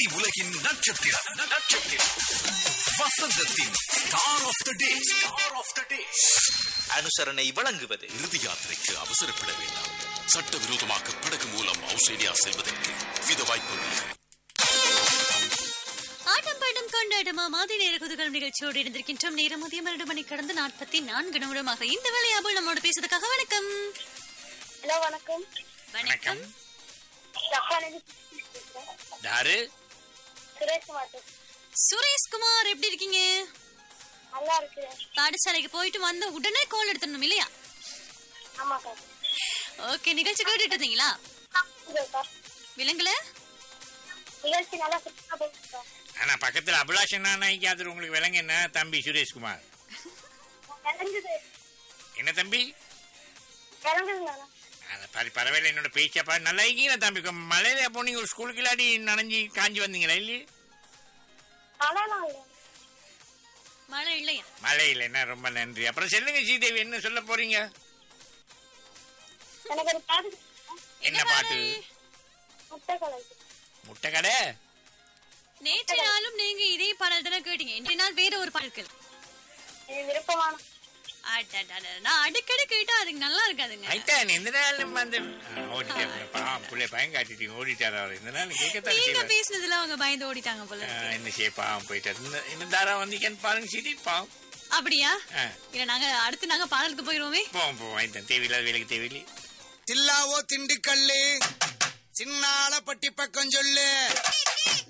உலகின் நட்சத்திரம் நட்சத்திரம் வசந்தத்தின் star of the day star of the day அனுசரணை வழங்குவது இறுதி யாத்திரைக்கு அவசரப்பட வேண்டாம் சட்டவிரோதமாக படகு மூலம் ஆஸ்திரேலியா செல்வதற்கு வித வாய்ப்புள்ளது ஆட்டம் பாட்டம் கொண்டாடுமா மாதிரி நேர குதூகலம் நிகழ்ச்சியோடு இருந்திருக்கின்றோம் நேரம் மதியம் இரண்டு மணி கடந்து நாற்பத்தி நான்கு நிமிடமாக இந்த வேலையாபோல் நம்மோட பேசுறதுக்காக வணக்கம் ஹலோ வணக்கம் வணக்கம் ஜப்பானில் யாரு சுரேஷ் மாட்டு சுரேஷ்குமார் எப்படி இருக்கீங்க நல்லா இருக்கு பாடசாலைக்கு போயிட்டு வந்த உடனே கால் எடுத்துடணும் இல்லையா ஆமா சார் ஓகே நிகழ்ச்சி கேட்டுட்டு இருந்தீங்களா விலங்குல நிகழ்ச்சி நல்லா சுத்தமா போயிட்டு சார் ஆனா பக்கத்துல அபிலாஷன் அது உங்களுக்கு விலங்கு என்ன தம்பி சுரேஷ்குமார் விளங்குது என்ன தம்பி விளங்குதுங்க அத பாரு பரவாயில்ல என்னோட பேச்சா பாரு நல்லா இருக்கீங்களா தம்பி கொ- மலையில அப்போ நீங்க ஒரு ஸ்கூலுக்கு இல்லாடி நனைஞ்சு காஞ்சி வந்தீங்களா இல்லையே மழைலாம் இல்லை மழை இல்லையா மலையில என்ன ரொம்ப நன்றி அப்புறம் சொல்லுங்க ஸ்ரீதேவி என்ன சொல்ல போறீங்க எனக்கு ஒரு பாட்டு என்ன பாட்டு முட்டை கலை முட்டை கடை நேற்று நாளும் நீங்க இதே பாடல் தானே கேட்டீங்க இன்றைய நாள் வேற ஒரு பாடல்கள் இது விருப்பமான அடடடட, நான் அடிக்கடி கேட்டா அதுக்கு நல்லா இருக்காதுங்க ஐட்டன் இந்த நாள் நம்ம அந்த ஆ, ஓடிட்டேன் பாவம் பிள்ளை பயம் காட்டிட்டீங்க ஓடிட்டாரா அவர் இந்த நாள் கேட்கத்தான் நீங்க செய்வார் பேசுனதுல அவங்க பயந்து ஓடிட்டாங்க போல ஆ, இருக்கு. என்ன செய்ய பாவம் போயிட்டார் இந்த இந்த தாரா வந்தீங்கன்னு பாருங்க சீதி பாவம் அப்படியா ஆ. இல்ல நாங்க அடுத்து நாங்க பாடலுக்கு போயிருவோமே போவோம் போவோம் ஐட்டன் தேவையில்லாத வேலைக்கு தேவையில்லை தில்லாவோ திண்டுக்கல்லு சின்னால பட்டி பக்கம் சொல்லு